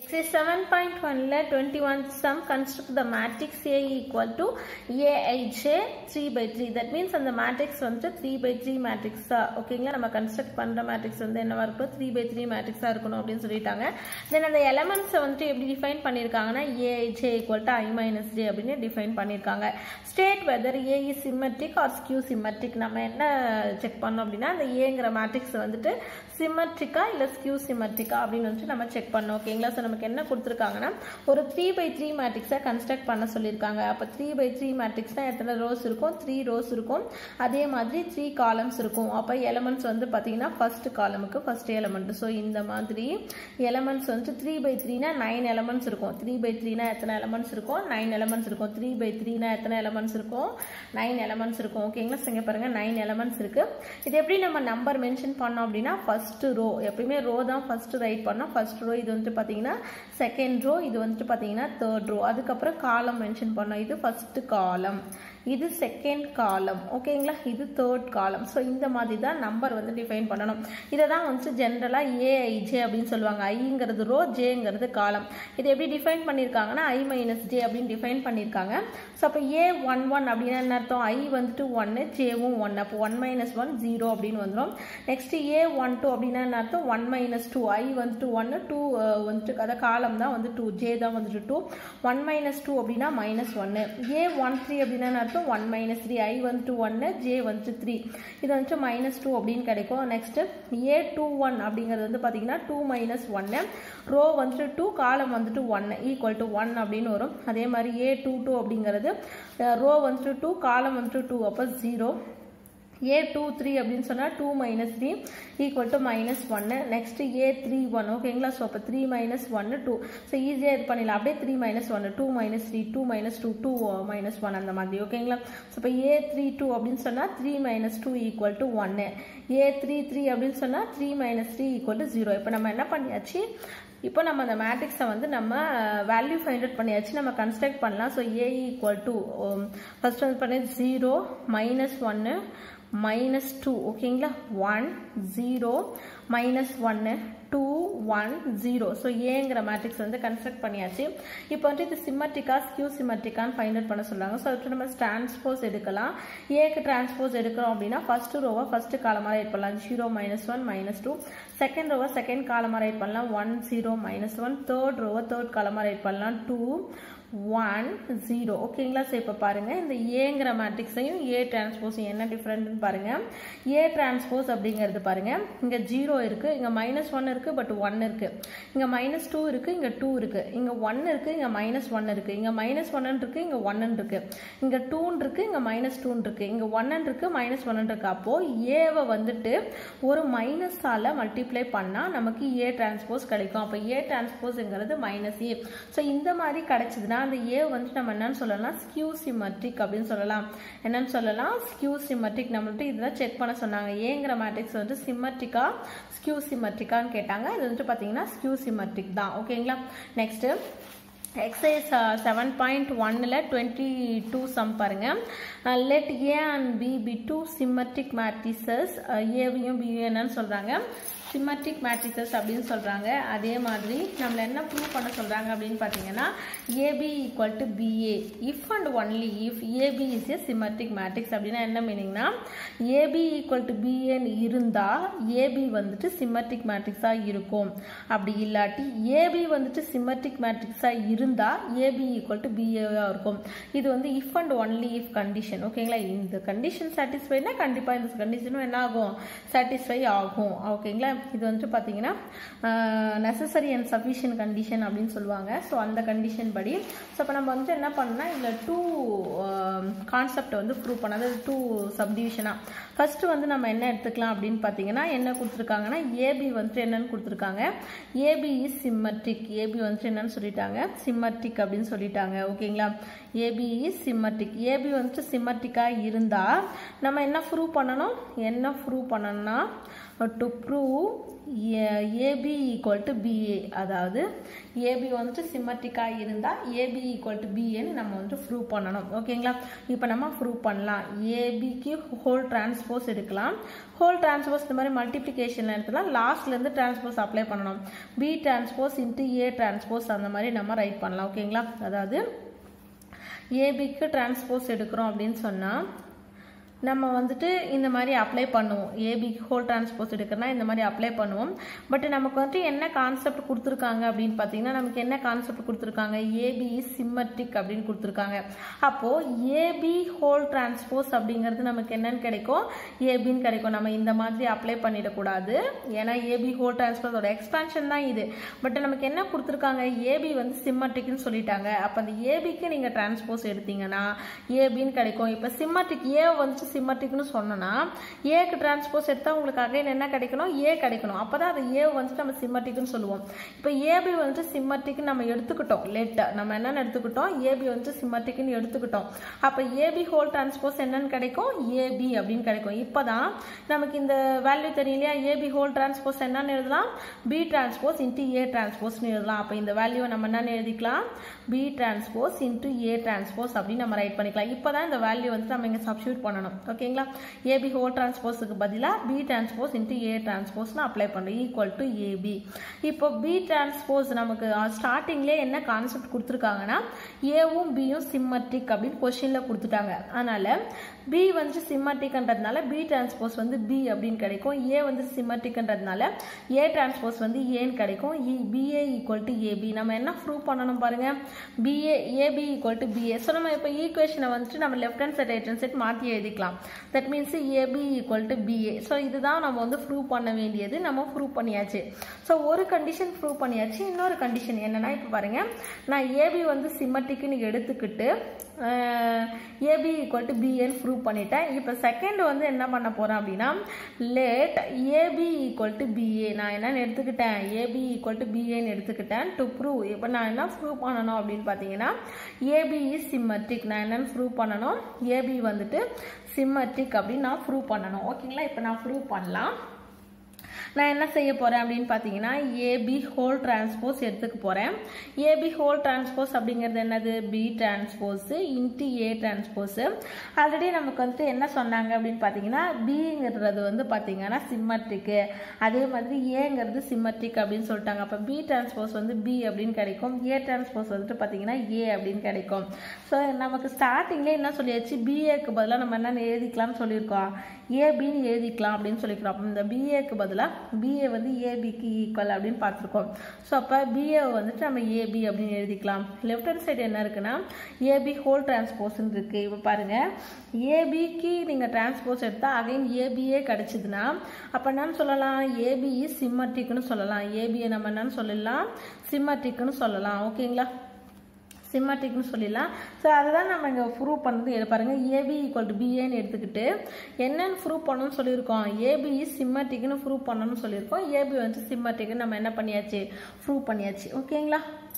seven point ஒன்ல twenty one sum construct the matrix A equal to AIJ three by three that means அந்த matrix வந்துட்டு three by three மேட்ரிக்ஸா ஓகேங்களா நம்ம construct பண்ணுற matrix வந்து என்னவா இருக்கணும் த்ரீ பை த்ரீ மேட்ரிக்ஸாக இருக்கணும் அப்படின்னு சொல்லிட்டாங்க தென் அந்த எலமெண்ட்ஸை வந்துட்டு எப்படி டிஃபைன் பண்ணியிருக்காங்கன்னா AIJ equal to I minus J அப்படின்னு டிஃபைன் பண்ணியிருக்காங்க state whether A is symmetric or skew symmetric நம்ம என்ன செக் பண்ணோம் அப்படின்னா அந்த ஏங்கிற மேட்ரிக்ஸ் வந்துட்டு சிமெட்ரிக்கா இல்லை ஸ்கியூ சிமெட்ரிக்கா அப்படின்னு வந்துட்டு நம்ம செக் பண்ணோம் ஓகேங்களா ஸோ நமக்கு என்ன கொடுத்துருக்காங்கன்னா ஒரு த்ரீ பை த்ரீ மேட்ரிக்ஸை கன்ஸ்ட்ரக்ட் பண்ண சொல்லியிருக்காங்க அப்போ த்ரீ பை த்ரீ மேட்ரிக்ஸ்னால் எத்தனை ரோஸ் இருக்கும் த்ரீ ரோஸ் இருக்கும் அதே மாதிரி த்ரீ காலம்ஸ் இருக்கும் அப்போ எலமெண்ட்ஸ் வந்து பார்த்தீங்கன்னா ஃபர்ஸ்ட் காலமுக்கு ஃபர்ஸ்ட் எலமெண்ட் ஸோ இந்த மாதிரி எலமெண்ட்ஸ் வந்து த்ரீ பை த்ரீனா நைன் எலமெண்ட்ஸ் இருக்கும் த்ரீ பை த்ரீனா எத்தனை எலமெண்ட்ஸ் இருக்கும் நைன் எலமெண்ட்ஸ் இருக்கும் த்ரீ பை த்ரீனா எத்தனை எலமெண்ட்ஸ் இருக்கும் நைன் எலமெண்ட்ஸ் இருக்கும் ஓகேங்களா இங்கே பாருங்க நைன் எலமெண்ட்ஸ் இருக்கு இது எப்படி நம்ம நம்பர் மென்ஷன் பண்ணோம் அப்படின்னா ஃபர்ஸ்ட் ரோ எப்பயுமே ரோ தான் ஃபர்ஸ்ட் ரைட் பண்ணோம் ஃபர்ஸ்ட் ரோ இது வந்துட்டு பார்த்தீங்கன்னா செகண்ட் ரோ இது வந்துட்டு பார்த்தீங்கன்னா தேர்ட் ரோ அதுக்கப்புறம் காலம் மென்ஷன் பண்ணோம் இது ஃபர்ஸ்ட் காலம் இது செகண்ட் காலம் ஓகேங்களா இது தேர்ட் காலம் ஸோ இந்த மாதிரி தான் நம்பர் வந்து டிஃபைன் பண்ணணும் இதை தான் வந்துட்டு ஜென்ரலாக ஏஐஜே அப்படின்னு சொல்லுவாங்க ஐங்கிறது ரோ ஜேங்கிறது காலம் இது எப்படி டிஃபைன் பண்ணியிருக்காங்கன்னா ஐ மைனஸ் ஜே அப்படின்னு டிஃபைன் பண்ணியிருக்காங்க ஸோ அப்போ ஏ ஒன் ஒன் அப்படின்னா என்ன அர்த்தம் ஐ வந்துட்டு ஒன்று ஜேவும் ஒன் அப்போ ஒன் மைனஸ் ஒன் ஜீரோ அப்படின்னு வந்துடும் நெக்ஸ்ட் ஏ ஒன் டூ அப்படின்னா என்ன அர்த்தம் ஒன் மைனஸ் டூ ஐ வந்துட்டு ஒன்று டூ வந்துட்டு அதை காலம் தான் வந்து டூ ஜே தான் வந்துட்டு டூ ஒன் மைனஸ் டூ அப்படின்னா மைனஸ் ஒன்று ஏ ஒன் த்ரீ அப்படின்னா என்ன அர்த்தம் ஒன் மைனஸ் த்ரீ ஐ வந்துட்டு ஒன்று ஜே வந்துட்டு த்ரீ இது வந்துட்டு மைனஸ் டூ அப்படின்னு கிடைக்கும் நெக்ஸ்ட் ஏ டூ ஒன் அப்படிங்கிறது வந்து பார்த்தீங்கன்னா டூ மைனஸ் ஒன்று ரோ வந்துட்டு டூ காலம் வந்துட்டு ஒன்று ஈக்குவல் டு ஒன் அப்படின்னு வரும் அதே மாதிரி ஏ டூ டூ அப்படிங்கிறது ரோ வந்துட்டு டூ காலம் வந்துட்டு டூ அப்போ ஜீரோ ஏ டூ த்ரீ அப்படின்னு சொன்னால் two minus three equal to minus ஒன்று நெக்ஸ்ட் ஏ த்ரீ ஒன் ஓகேங்களா ஸோ அப்போ த்ரீ மைனஸ் ஒன்று டூ ஸோ ஈஸியாக இது பண்ணிடலாம் அப்படியே த்ரீ மைனஸ் ஒன்று two minus three two minus two two minus one அந்த மாதிரி ஓகேங்களா ஸோ இப்போ ஏ த்ரீ டூ அப்படின்னு சொன்னால் three minus two equal to ஒன்று ஏ த்ரீ த்ரீ அப்படின்னு சொன்னால் three minus three equal to zero இப்போ நம்ம என்ன பண்ணியாச்சு இப்போ நம்ம அந்த மேட்ரிக்ஸை வந்து நம்ம வேல்யூ ஃபைண்ட் அவுட் பண்ணியாச்சு நம்ம கன்ஸ்ட்ரக்ட் பண்ணலாம் so A equal to first வந்து பண்ணி ஜீரோ மைனஸ் ஒன்று மைனஸ் டூ ஓகேங்களா ஒன் ஜீரோ மைனஸ் ஒன்று டூ ஒன் ஜீரோ ஸோ ஏங்கிற மேட்ரிக்ஸ் வந்து கன்ஸ்ட்ரக்ட் பண்ணியாச்சு இப்போ வந்து இது சிம்மட்ரிக்கா ஸ்கியூ சிம்மட்ரிக்கான்னு ஃபைண்ட் அவுட் பண்ண சொல்லுவாங்க ஸோ அதுக்கு நம்ம டிரான்ஸ்போஸ் எடுக்கலாம் ஏக்கு டிரான்ஸ்போஸ் எடுக்கிறோம் அப்படின்னா ஃபர்ஸ்ட் ரோவை ஃபர்ஸ்ட் காலமாக ரைட் பண்ணலாம் zero minus one minus two second ரோவை செகண்ட் காலமாக ரைட் பண்ணலாம் one zero minus one third ரோவை தேர்ட் காலமாக ரைட் பண்ணலாம் டூ ஒன் ஜீரோ ஓகேங்களா ஸோ இப்போ பாருங்கள் இந்த ஏங்கிற மேட்ரிக்ஸையும் ஏ டிரான்ஸ்போஸையும் என்ன டிஃப்ரெண்ட்னு பாருங்கள் ஏ டிரான்ஸ்போஸ் அப்படிங்கிறது பாருங்கள் இங்கே ஜீரோ இருக்குது இங்கே மைனஸ் ஒன் இருக்குது பட் ஒன் இருக்குது இங்கே மைனஸ் டூ இருக்குது இங்கே டூ இருக்குது இங்கே ஒன் இருக்குது இங்கே மைனஸ் ஒன் இருக்குது இங்கே மைனஸ் ஒன்னு இருக்குது இங்கே ஒன்னு இருக்குது இங்கே டூன் இருக்குது இங்கே மைனஸ் டூன் இருக்குது இங்கே ஒன்னு இருக்குது மைனஸ் ஒன்னு இருக்குது அப்போது ஏவை வந்துட்டு ஒரு மைனஸால் மல்டிப்ளை பண்ணால் நமக்கு ஏ டிரான்ஸ்போஸ் கிடைக்கும் அப்போ ஏ டிரான்ஸ்போஸுங்கிறது மைனஸ் ஏ ஸோ இந்த மாதிரி கிடைச்சதுன்னா அந்த ஏ வந்து நம்ம என்னன்னு சொல்லலாம் ஸ்கியூ சிமெட்ரிக் அப்படின்னு சொல்லலாம் என்னன்னு சொல்லலாம் ஸ்கியூ சிமெட்ரிக் நம்மள்ட்ட இதெல்லாம் செக் பண்ண சொன்னாங்க ஏங்கிற மேட்ரிக்ஸ் வந்து சிமெட்ரிக்கா ஸ்கியூ சிமெட்ரிக்கான்னு கேட்டாங்க இது வந்துட்டு பார்த்தீங்கன்னா ஸ்கியூ சிமெட்ரிக் தான் ஓகேங்களா நெக்ஸ்ட்டு எக்ஸசைஸ் செவன் பாயிண்ட் ஒன்னில் டுவெண்ட்டி டூ சம் பாருங்கள் let A and B be two symmetric matrices ஏவையும் பியும் என்னன்னு சொல்கிறாங்க சிமெட்ரிக் மேட்ரிசஸ் அப்படின்னு சொல்கிறாங்க அதே மாதிரி நம்மளை என்ன ப்ரூவ் பண்ண சொல்கிறாங்க அப்படின்னு பார்த்தீங்கன்னா AB equal to BA if and only if AB is a symmetric matrix அப்படின்னா என்ன மீனிங்னா ஏபி ஈக்குவல் டு பிஏன்னு இருந்தால் ஏபி வந்துட்டு சிமெட்ரிக் மேட்ரிக்ஸாக இருக்கும் அப்படி இல்லாட்டி ஏபி வந்துட்டு சிமெட்ரிக் மேட்ரிக்ஸாக இருந்தால் ஏபி ஈக்குவல் டு பிஏவாக இருக்கும் இது வந்து if and only if condition ஓகேங்களா இந்த கண்டிஷன் சாட்டிஸ்ஃபைனா கண்டிப்பாக இந்த கண்டிஷனும் என்ன ஆகும் சாட்டிஸ்ஃபை ஆகும் ஓகேங்களா இது வந்துட்டு பார்த்தீங்கன்னா நெசசரி அண்ட் சஃபிஷியன்ட் கண்டிஷன் அப்படின்னு சொல்லுவாங்க ஸோ அந்த கண்டிஷன் படி ஸோ இப்போ நம்ம வந்துட்டு என்ன பண்ணால் இதில் டூ கான்செப்டை வந்து ப்ரூவ் பண்ண அதாவது டூ சப்டிவிஷனாக ஃபஸ்ட்டு வந்து நம்ம என்ன எடுத்துக்கலாம் அப்படின்னு பார்த்தீங்கன்னா என்ன கொடுத்துருக்காங்கன்னா ஏபி வந்துட்டு என்னன்னு கொடுத்துருக்காங்க ஏபி இஸ் சிம்மட்ரிக் ஏபி வந்துட்டு என்னன்னு சொல்லிட்டாங்க சிம்மட்ரிக் அப்படின்னு சொல்லிட்டாங்க ஓகேங்களா ஏபி இஸ் சிம்மட்ரிக் ஏபி வந்துட்டு சிம்மட்ரிக்காக இருந்தால் நம்ம என்ன ப்ரூவ் பண்ணணும் என்ன ப்ரூவ் பண்ணணும்னா to prove AB equal to BA அதாவது ஏபி வந்துட்டு சிம்மட்டிக்காக இருந்தால் ஏபி ஈக்குவல் டு பிஏன்னு நம்ம வந்துட்டு ப்ரூவ் பண்ணணும் ஓகேங்களா இப்போ நம்ம ப்ரூவ் பண்ணலாம் ஏபிக்கு ஹோல் டிரான்ஸ்போஸ் எடுக்கலாம் ஹோல் டிரான்ஸ்போஸ் இந்த மாதிரி மல்டிப்ளிகேஷனில் எடுத்துலாம் லாஸ்ட்லேருந்து டிரான்ஸ்போஸ் அப்ளை பண்ணணும் B transpose into A transpose அந்த மாதிரி நம்ம ரைட் பண்ணலாம் ஓகேங்களா அதாவது ஏபிக்கு டிரான்ஸ்போஸ் எடுக்கிறோம் அப்படின்னு சொன்னால் நம்ம வந்துட்டு இந்த மாதிரி அப்ளை பண்ணுவோம் ஏபி ஹோல் டிரான்ஸ்போஸ் எடுக்கிறனா இந்த மாதிரி அப்ளை பண்ணுவோம் பட் நமக்கு வந்துட்டு என்ன கான்செப்ட் கொடுத்துருக்காங்க அப்படின்னு பார்த்தீங்கன்னா நமக்கு என்ன கான்செப்ட் கொடுத்துருக்காங்க ஏபி சிம்மட்ரிக் அப்படின்னு கொடுத்துருக்காங்க அப்போது ஏபி ஹோல் டிரான்ஸ்போஸ் அப்படிங்கிறது நமக்கு என்னன்னு கிடைக்கும் ஏபின்னு கிடைக்கும் நம்ம இந்த மாதிரி அப்ளை பண்ணிடக்கூடாது ஏன்னா ஏபி ஹோல் டிரான்ஸ்போஸோட எக்ஸ்பான்ஷன் தான் இது பட் நமக்கு என்ன கொடுத்துருக்காங்க ஏபி வந்து சிம்மட்ரிக்னு சொல்லிட்டாங்க அப்போ அந்த ஏபிக்கு நீங்கள் டிரான்ஸ்போஸ் எடுத்தீங்கன்னா ஏபின்னு கிடைக்கும் இப்போ சிம்மட்ரிக் ஏ வந்துட்டு சிம்மட்ரிக்னு சொன்னோன்னா ஏக்கு டிரான்ஸ்போஸ் எடுத்தால் உங்களுக்கு அகைன் என்ன கிடைக்கணும் ஏ கிடைக்கணும் அப்போ தான் அது ஏ வந்துட்டு நம்ம சிம்மட்ரிக்னு சொல்லுவோம் இப்போ ஏபி வந்துட்டு சிம்மட்ரிக்னு நம்ம எடுத்துக்கிட்டோம் லெட் நம்ம என்னென்னு எடுத்துக்கிட்டோம் ஏபி வந்துட்டு சிம்மட்ரிக்னு எடுத்துக்கிட்டோம் அப்போ ஏபி ஹோல் டிரான்ஸ்போஸ் என்னன்னு கிடைக்கும் ஏபி அப்படின்னு கிடைக்கும் இப்போ தான் நமக்கு இந்த வேல்யூ தெரியும் இல்லையா ஏபி ஹோல் டிரான்ஸ்போஸ் என்னன்னு எழுதலாம் பி டிரான்ஸ்போஸ் இன்ட்டு ஏ டிரான்ஸ்போஸ்னு எழுதலாம் அப்போ இந்த வேல்யூவை நம்ம என்னன்னு எழுதிக்கலாம் B transpose into A transpose அப்படின்னு நம்ம ரைட் பண்ணிக்கலாம் இப்போ தான் இந்த வேல்யூ வந்து நம்ம இங்கே சப்ஸ்டியூட் பண்ணணும் ஓகேங்களா ஏபி ஹோ டிரான்ஸ்போஸுக்கு பதிலாக பி டிரான்ஸ்போஸ் இன்ட்டு ஏ டிரான்ஸ்போஸ்னு அப்ளை பண்ணுறோம் ஈக்குவல் டு ஏபி இப்போ பி டிரான்ஸ்போஸ் நமக்கு ஸ்டார்டிங்லேயே என்ன கான்செப்ட் கொடுத்துருக்காங்கன்னா ஏவும் பியும் சிம்மட்ரிக் அப்படின்னு கொஷினில் கொடுத்துட்டாங்க அதனால் பி வந்து சிம்மட்ரிக்ன்றதுனால பி டிரான்ஸ்போஸ் வந்து பி அப்படின்னு கிடைக்கும் ஏ வந்து சிம்மட்ரிக்ன்றதுனால ஏ டிரான்ஸ்போஸ் வந்து ஏன்னு கிடைக்கும் பிஏ ஈக்குவல் டு ஏபி நம்ம என்ன ப்ரூவ் பண்ணணும் பாருங்க BA AB equal to BA so நம்ம இப்போ ஈக்குவேஷனை வந்துட்டு நம்ம left hand side right hand side மாற்றி எழுதிக்கலாம் that means AB equal to BA so இதுதான் நம்ம வந்து ப்ரூவ் பண்ண வேண்டியது நம்ம ப்ரூவ் பண்ணியாச்சு ஸோ ஒரு கண்டிஷன் ப்ரூவ் பண்ணியாச்சு இன்னொரு கண்டிஷன் என்னன்னா இப்போ பாருங்க நான் ஏபி வந்து சிம்மட்டிக்குன்னு எடுத்துக்கிட்டு ஏபி ஈக்குவல் டு பிஏன்னு ப்ரூவ் பண்ணிட்டேன் இப்போ செகண்ட் வந்து என்ன பண்ண போகிறேன் அப்படின்னா let AB equal to BA நான் என்னென்னு எடுத்துக்கிட்டேன் ஏபி ஈக்குவல் டு பிஏன்னு எடுத்துக்கிட்டேன் டு ப்ரூவ் இப்போ நான் என்ன ப்ரூவ் பண்ணணும் அப்படின்னு பார்த்தீங்கன்னா ஏபி இஸ் சிம்மட்ரிக் நான் என்னென்னு ப்ரூவ் பண்ணணும் ஏபி வந்துட்டு சிம்மட்ரிக் அப்படின்னு நான் ப்ரூவ் பண்ணணும் ஓகேங்களா இப்போ நான் ப்ரூவ் பண்ணலாம் நான் என்ன செய்ய போகிறேன் அப்படின்னு பார்த்தீங்கன்னா ஏபி ஹோல் டிரான்ஸ்போஸ் எடுத்துக்க போகிறேன் ஏபி ஹோல் டிரான்ஸ்போஸ் அப்படிங்கிறது என்னது B transpose into A transpose already நமக்கு வந்துட்டு என்ன சொன்னாங்க அப்படின்னு பார்த்தீங்கன்னா பிங்கிறது வந்து பார்த்தீங்கன்னா சிம்மட்ரிக்கு அதே மாதிரி ஏங்கிறது சிம்மட்ரிக் அப்படின்னு சொல்லிட்டாங்க அப்போ பி டிரான்ஸ்போஸ் வந்து பி அப்படின்னு கிடைக்கும் ஏ டிரான்ஸ்போஸ் வந்துட்டு பார்த்தீங்கன்னா ஏ அப்படின்னு கிடைக்கும் ஸோ நமக்கு ஸ்டார்டிங்லேயே என்ன சொல்லியாச்சு பிஏக்கு பதிலாக நம்ம என்ன எழுதிக்கலாம்னு சொல்லியிருக்கோம் ஏபின்னு எழுதிக்கலாம் அப்படின்னு சொல்லிக்கிறோம் அப்போ இந்த பிஏக்கு பதிலாக பிஏ வந்து ஏபிக்கு ஈக்குவல் அப்படின்னு பார்த்துருக்கோம் ஸோ அப்போ பிஏ வந்துட்டு நம்ம ஏபி அப்படின்னு எழுதிக்கலாம் லெஃப்ட் ஹேண்ட் சைடு என்ன இருக்குன்னா ஏபி ஹோல் டிரான்ஸ்போஸ்ன்னு இருக்குது இப்போ பாருங்கள் ஏபிக்கு நீங்கள் டிரான்ஸ்போஸ் எடுத்தால் அகைன் ஏபியே கிடச்சிதுன்னா அப்போ என்னன்னு சொல்லலாம் ஏபி சிம்மட்ரிக்னு சொல்லலாம் ஏபியை நம்ம என்னன்னு சொல்லலாம் சிம்மட்ரிக்னு சொல்லலாம் ஓகேங்களா சிம்மட்ரிக்னு சொல்லிடலாம் ஸோ அதுதான் நம்ம இங்கே ப்ரூவ் பண்ணது பாருங்க ஏபி ஈக்குவல் டு பிஏன்னு எடுத்துக்கிட்டு என்னென்னு ப்ரூவ் பண்ணணும்னு சொல்லியிருக்கோம் ஏபி சிம்மட்ரிக்னு ப்ரூவ் பண்ணணும்னு சொல்லியிருக்கோம் ஏபி வந்து சிம்மட்ரிக்னு நம்ம என்ன பண்ணியாச்சு ப்ரூவ் பண்ணியாச்சு ஓகேங்களா